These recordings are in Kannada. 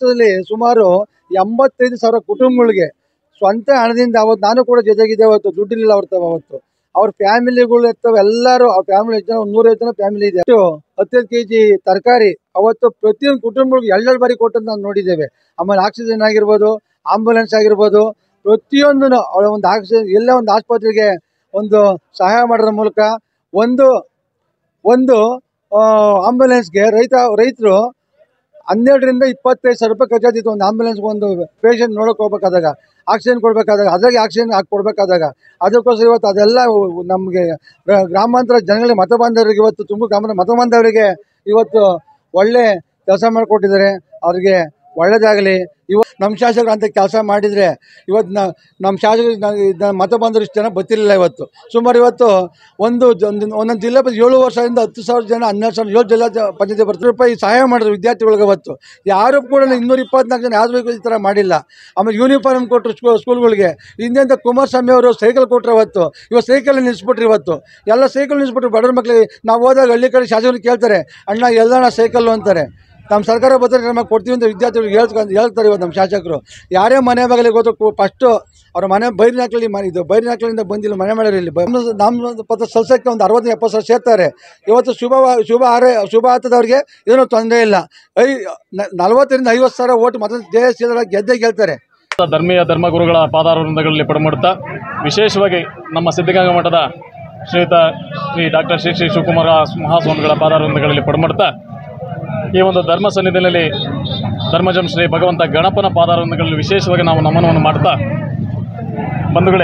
ರಾಷ್ಟ್ರದಲ್ಲಿ ಸುಮಾರು ಎಂಬತ್ತೈದು ಸಾವಿರ ಕುಟುಂಬಗಳಿಗೆ ಸ್ವಂತ ಹಣದಿಂದ ಅವತ್ತು ನಾನು ಕೂಡ ಜೊತೆಗಿದ್ದೆ ಅವತ್ತು ದುಡ್ಡಿಲ್ಲ ಅವ್ರ ತವ ಅವತ್ತು ಅವ್ರ ಫ್ಯಾಮಿಲಿಗಳು ಇರ್ತವೆ ಎಲ್ಲರೂ ಅವ್ರ ಫ್ಯಾಮಿಲಿ ಎಷ್ಟು ಜನ ಒಂದು ನೂರೈವತ್ತು ಜನ ಫ್ಯಾಮಿಲಿ ಇದೆ ಅಷ್ಟು ಹತ್ತೈದು ಕೆ ಜಿ ತರಕಾರಿ ಅವತ್ತು ಪ್ರತಿಯೊಂದು ಕುಟುಂಬಗಳಿಗೆ ಎರಡೆರಡು ಬಾರಿ ಕೊಟ್ಟದ್ದು ನಾವು ನೋಡಿದ್ದೇವೆ ಆಮೇಲೆ ಆಕ್ಸಿಜನ್ ಆಗಿರ್ಬೋದು ಆಂಬುಲೆನ್ಸ್ ಆಗಿರ್ಬೋದು ಪ್ರತಿಯೊಂದು ಅವರ ಒಂದು ಆಕ್ಸಿಜನ್ ಎಲ್ಲೇ ಒಂದು ಆಸ್ಪತ್ರೆಗೆ ಒಂದು ಸಹಾಯ ಮಾಡೋದ್ರ ಮೂಲಕ ಒಂದು ಒಂದು ಆಂಬುಲೆನ್ಸ್ಗೆ ರೈತ ರೈತರು ಹನ್ನೆರಡರಿಂದ ಇಪ್ಪತ್ತೈದು ಸಾವಿರ ರೂಪಾಯಿ ಖರ್ಚಾಗ್ತಿತ್ತು ಒಂದು ಆಂಬುಲೆನ್ಸ್ಗೆ ಒಂದು ಪೇಷಂಟ್ ನೋಡೋಕೆ ಹೋಗ್ಬೇಕಾದಾಗ ಆಕ್ಸಿಜನ್ ಕೊಡಬೇಕಾದಾಗ ಅದ್ರಾಗೆ ಆಕ್ಸಿಜನ್ ಹಾಕಿ ಕೊಡಬೇಕಾದಾಗ ಅದಕ್ಕೋಸ್ಕರ ಇವತ್ತು ಅದೆಲ್ಲ ನಮಗೆ ಗ್ರಾಮಾಂತರ ಜನಗಳಿಗೆ ಮತ ಬಾಂಧವರಿಗೆ ಇವತ್ತು ತುಂಬ ಗ್ರಾಮದ ಮತ ಬಾಂಧವರಿಗೆ ಇವತ್ತು ಒಳ್ಳೆ ಕೆಲಸ ಮಾಡಿಕೊಟ್ಟಿದ್ದಾರೆ ಅವ್ರಿಗೆ ಒಳ್ಳೇದಾಗಲಿ ಇವತ್ತು ನಮ್ಮ ಶಾಸಕರು ಅಂತ ಕೆಲಸ ಮಾಡಿದರೆ ಇವತ್ತು ನಮ್ಮ ಶಾಸಕರು ನ- ಮತ ಬಂದರು ಇಷ್ಟು ಜನ ಗೊತ್ತಿರಲಿಲ್ಲ ಇವತ್ತು ಸುಮಾರು ಇವತ್ತು ಒಂದು ಜ- ಒಂದು ಒಂದೊಂದು ಜಿಲ್ಲೆ ಪಂಚಾಯತ್ ಏಳು ವರ್ಷದಿಂದ ಹತ್ತು ಸಾವಿರ ಜನ ಹನ್ನೆರಡು ಸಾವಿರ ಏಳು ಜಿಲ್ಲಾ ಜ- ಪಂಚಾಯತಿ ಬರ್ತಾರೆ ರೂಪಾಯಿ ಸಹಾಯ ಮಾಡಿದ್ರು ವಿದ್ಯಾರ್ಥಿಗಳಿಗೆ ಇವತ್ತು ಯಾರು ಕೂಡ ಇನ್ನೂರ ಇಪ್ಪತ್ನಾಲ್ಕು ಜನ ಯಾರು ಬೇಕು ಈ ಥರ ಮಾಡಿಲ್ಲ ಆಮೇಲೆ ಯೂನಿಫಾರ್ಮ್ ಕೊಟ್ಟರು ಸ್ಕೂ ಸ್ಕೂಲ್ಗಳಿಗೆ ಹಿಂದೆ ಕುಮಾರಸ್ವಾಮಿ ಅವರು ಸೈಕಲ್ ಕೊಟ್ಟರು ಅವತ್ತು ಇವತ್ತು ಸೈಕಲ್ ನಿಲ್ಲಿಸ್ಬಿಟ್ರು ಇವತ್ತು ಎಲ್ಲ ಸೈಕಲ್ ನಿಲ್ಲಿಸ್ಬಿಟ್ರು ಬಡವ್ರ ಮಕ್ಕಳಿಗೆ ನಾವು ಹೋದಾಗ ಹಳ್ಳಿ ಕಡೆ ಶಾಸಕರು ಕೇಳ್ತಾರೆ ಅಣ್ಣ ಎಲ್ಲಣ್ಣ ಸೈಕಲ್ಲು ಅಂತಾರೆ ನಮ್ಮ ಸರ್ಕಾರ ಬರ್ತಾರೆ ನಮಗೆ ಕೊಡ್ತೀವಿ ಅಂತ ವಿದ್ಯಾರ್ಥಿಗಳು ಹೇಳ್ಕೊಂಡು ಹೇಳ್ತಾರೆ ಇವತ್ತು ನಮ್ಮ ಶಾಸಕರು ಯಾರೇ ಮನೆ ಬಾಗಿಲಿಗೆ ಗೊತ್ತು ಫಸ್ಟು ಅವ್ರ ಮನೆ ಬೈರಿನಾಕ್ಲಲ್ಲಿ ಮನೆ ಇದು ಬೈರಿನಾಕ್ಲಿಂದ ಬಂದಿಲ್ಲ ಮನೆ ಮಾಡೋರು ಇಲ್ಲಿ ನಮ್ಮ ನಮ್ಮ ಪತ್ರ ಸಲ್ಸಕ್ಕೆ ಒಂದು ಅರವತ್ತು ಎಪ್ಪತ್ತು ಸಾವಿರ ಸೇರ್ತಾರೆ ಇವತ್ತು ಶುಭ ಶುಭ ಆರೇ ಶುಭ ಆಗ್ತದವ್ರಿಗೆ ಏನೂ ತೊಂದರೆ ಇಲ್ಲ ಐ ನ- ನಲವತ್ತರಿಂದ ಐವತ್ತು ಸಾವಿರ ಓಟ್ ಮತ ಜಯಶೀಲ ಗೆದ್ದೇ ಗೆಲ್ತಾರೆ ಧರ್ಮೀಯ ಧರ್ಮಗುರುಗಳ ಪಾದಾರವೃಂದಗಳಲ್ಲಿ ಪಡಮುಡ್ತಾ ವಿಶೇಷವಾಗಿ ನಮ್ಮ ಸಿದ್ಧಗಂಗಾ ಮಠದ ಶ್ರೀಯುತ ಶ್ರೀ ಡಾಕ್ಟರ್ ಶ್ರೀ ಶ್ರೀ ಶಿವಕುಮಾರ ಮಹಾಸ್ವಾಮಿಗಳ ಪಾದಾರವೃಂದಗಳಲ್ಲಿ ಪಡಮುಡ್ತಾ ಈ ಒಂದು ಧರ್ಮ ಸನ್ನಿಧಿಯಲ್ಲಿ ಧರ್ಮಜಂ ಶ್ರೀ ಭಗವಂತ ಗಣಪನ ಪಾದಾರವೃಂದಗಳಲ್ಲಿ ವಿಶೇಷವಾಗಿ ನಾವು ನಮನವನ್ನು ಮಾಡ್ತಾ ಬಂಧುಗಳೇ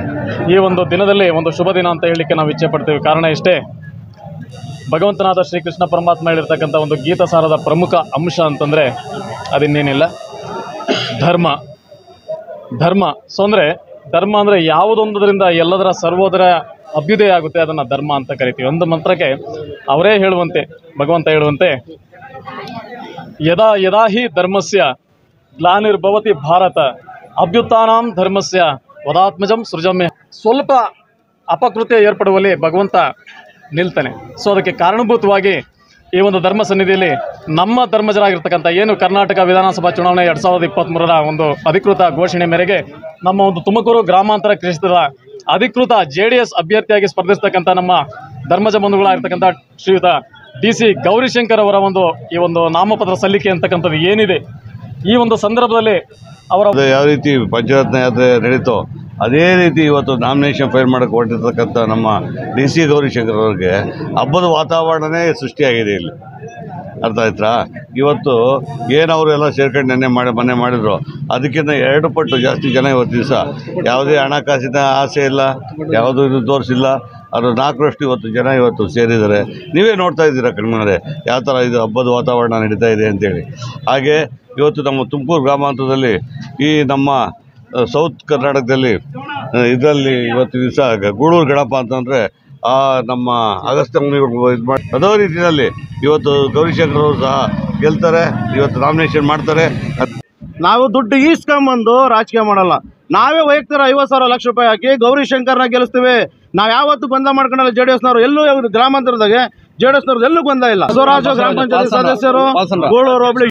ಈ ಒಂದು ದಿನದಲ್ಲಿ ಒಂದು ಶುಭ ದಿನ ಅಂತ ಹೇಳಲಿಕ್ಕೆ ನಾವು ಇಚ್ಛೆ ಪಡ್ತೀವಿ ಕಾರಣ ಇಷ್ಟೇ ಭಗವಂತನಾದ ಶ್ರೀಕೃಷ್ಣ ಪರಮಾತ್ಮ ಹೇಳಿರ್ತಕ್ಕಂಥ ಒಂದು ಗೀತಸಾರದ ಪ್ರಮುಖ ಅಂಶ ಅಂತಂದರೆ ಅದಿನ್ನೇನಿಲ್ಲ ಧರ್ಮ ಧರ್ಮ ಸೊ ಅಂದರೆ ಧರ್ಮ ಅಂದರೆ ಯಾವುದೊಂದರಿಂದ ಎಲ್ಲದರ ಸರ್ವೋದರ ಅಭ್ಯುದಯ ಆಗುತ್ತೆ ಅದನ್ನು ಧರ್ಮ ಅಂತ ಕರಿತೀವಿ ಒಂದು ಮಂತ್ರಕ್ಕೆ ಅವರೇ ಹೇಳುವಂತೆ ಭಗವಂತ ಹೇಳುವಂತೆ ಯದಾ ಯದಾ ಹಿ ಧರ್ಮಸ್ಯ ಗ್ಲಾನಿರ್ಭವತಿ ಭಾರತ ಅಭ್ಯುತ್ಥಾನಾಂ ಧರ್ಮಸ್ಯ ವದಾತ್ಮಜಂ ಸೃಜಮ್ಯ ಸ್ವಲ್ಪ ಅಪಕೃತ್ಯ ಏರ್ಪಡುವಲ್ಲಿ ಭಗವಂತ ನಿಲ್ತಾನೆ ಸೊ ಅದಕ್ಕೆ ಕಾರಣಭೂತವಾಗಿ ಈ ಒಂದು ಧರ್ಮ ಸನ್ನಿಧಿಯಲ್ಲಿ ನಮ್ಮ ಧರ್ಮಜರಾಗಿರ್ತಕ್ಕಂಥ ಏನು ಕರ್ನಾಟಕ ವಿಧಾನಸಭಾ ಚುನಾವಣೆ ಎರಡು ಸಾವಿರದ ಇಪ್ಪತ್ತ್ಮೂರರ ಒಂದು ಅಧಿಕೃತ ಘೋಷಣೆ ಮೇರೆಗೆ ನಮ್ಮ ಒಂದು ತುಮಕೂರು ಗ್ರಾಮಾಂತರ ಕ್ಷೇತ್ರದ ಅಧಿಕೃತ ಜೆ ಡಿ ಎಸ್ ಅಭ್ಯರ್ಥಿಯಾಗಿ ಸ್ಪರ್ಧಿಸ್ತಕ್ಕಂಥ ನಮ್ಮ ಧರ್ಮಜ ಬಂಧುಗಳಾಗಿರ್ತಕ್ಕಂಥ ಶ್ರೀಯುತ ಡಿ ಸಿ ಗೌರಿಶಂಕರ್ ಅವರ ಒಂದು ಈ ಒಂದು ನಾಮಪತ್ರ ಸಲ್ಲಿಕೆ ಅಂತಕ್ಕಂಥದ್ದು ಏನಿದೆ ಈ ಒಂದು ಸಂದರ್ಭದಲ್ಲಿ ಅವರ ಅದು ಯಾವ ರೀತಿ ಪಂಚರತ್ನ ಯಾತ್ರೆ ನಡೀತೋ ಅದೇ ರೀತಿ ಇವತ್ತು ನಾಮಿನೇಷನ್ ಫೈಲ್ ಮಾಡಕ್ಕೆ ಹೊರಟಿರ್ತಕ್ಕಂಥ ನಮ್ಮ ಡಿ ಸಿ ಗೌರಿಶಂಕರ್ ಅವ್ರಿಗೆ ಹಬ್ಬದ ವಾತಾವರಣನೇ ಸೃಷ್ಟಿಯಾಗಿದೆ ಇಲ್ಲಿ ಅರ್ಥ ಆಯ್ತಾ ಇವತ್ತು ಏನು ಅವರು ಎಲ್ಲ ಸೇರ್ಕೊಂಡು ನೆನ್ನೆ ಮಾಡಿ ಮೊನ್ನೆ ಮಾಡಿದ್ರು ಅದಕ್ಕಿಂತ ಎರಡು ಪಟ್ಟು ಜಾಸ್ತಿ ಜನ ಇವತ್ತು ದಿವಸ ಯಾವುದೇ ಹಣಕಾಸಿನ ಆಸೆ ಇಲ್ಲ ಯಾವುದೂ ಇದು ತೋರಿಸಿಲ್ಲ ಅದು ನಾಲ್ಕರಷ್ಟು ಇವತ್ತು ಜನ ಇವತ್ತು ಸೇರಿದ್ದಾರೆ ನೀವೇ ನೋಡ್ತಾ ಇದ್ದೀರಾ ಕಣ್ಮನರೆ ಯಾವ ಥರ ಇದು ಹಬ್ಬದ ವಾತಾವರಣ ನಡೀತಾ ಇದೆ ಅಂತೇಳಿ ಹಾಗೆ ಇವತ್ತು ನಮ್ಮ ತುಮಕೂರು ಗ್ರಾಮಾಂತರದಲ್ಲಿ ಈ ನಮ್ಮ ಆ, ಸೌತ್ ಕರ್ನಾಟಕದಲ್ಲಿ ಇದರಲ್ಲಿ ಇವತ್ತು ದಿವಸ ಗೂಳೂರು ಗಣಪ ಅಂತಂದರೆ ಆ ನಮ್ಮ ಅಗಸ್ತ್ಯ ಮುನಿಗಳು ಇದು ಮಾಡಿ ಅದೇ ರೀತಿಯಲ್ಲಿ ಇವತ್ತು ಗೌರಿಶಂಕರ್ ಅವರು ಸಹ ಗೆಲ್ತಾರೆ ಇವತ್ತು ನಾಮಿನೇಷನ್ ಮಾಡ್ತಾರೆ ನಾವು ದುಡ್ಡು ಈಸ್ಕೊಂಬಂದು ರಾಜಕೀಯ ಮಾಡಲ್ಲ ನಾವೇ ವೈಯಕ್ತಿಕ ಐವತ್ತು ಸಾವಿರ ಲಕ್ಷ ರೂಪಾಯಿ ಹಾಕಿ ಗೌರಿ ಶಂಕರ್ನ ಗೆಲ್ಲಿಸ್ತೀವಿ ನಾವು ಯಾವತ್ತು ಗೊಂದಲ ಮಾಡ್ಕೊಂಡಲ್ಲ ಜೆ ಡಿ ಎಸ್ನವರು ಎಲ್ಲೂ ಗ್ರಾಮಾಂತರದಾಗೆ ಜೆ ಡಿ ಎಸ್ನವ್ರದ್ದು ಎಲ್ಲೂ ಗೊಂದಲ ಇಲ್ಲ ಸ್ವರಾಜ ಗ್ರಾಮ ಪಂಚಾಯತ್ ಸದಸ್ಯರು ಗೋಳೂರು ಹೋಬಳಿ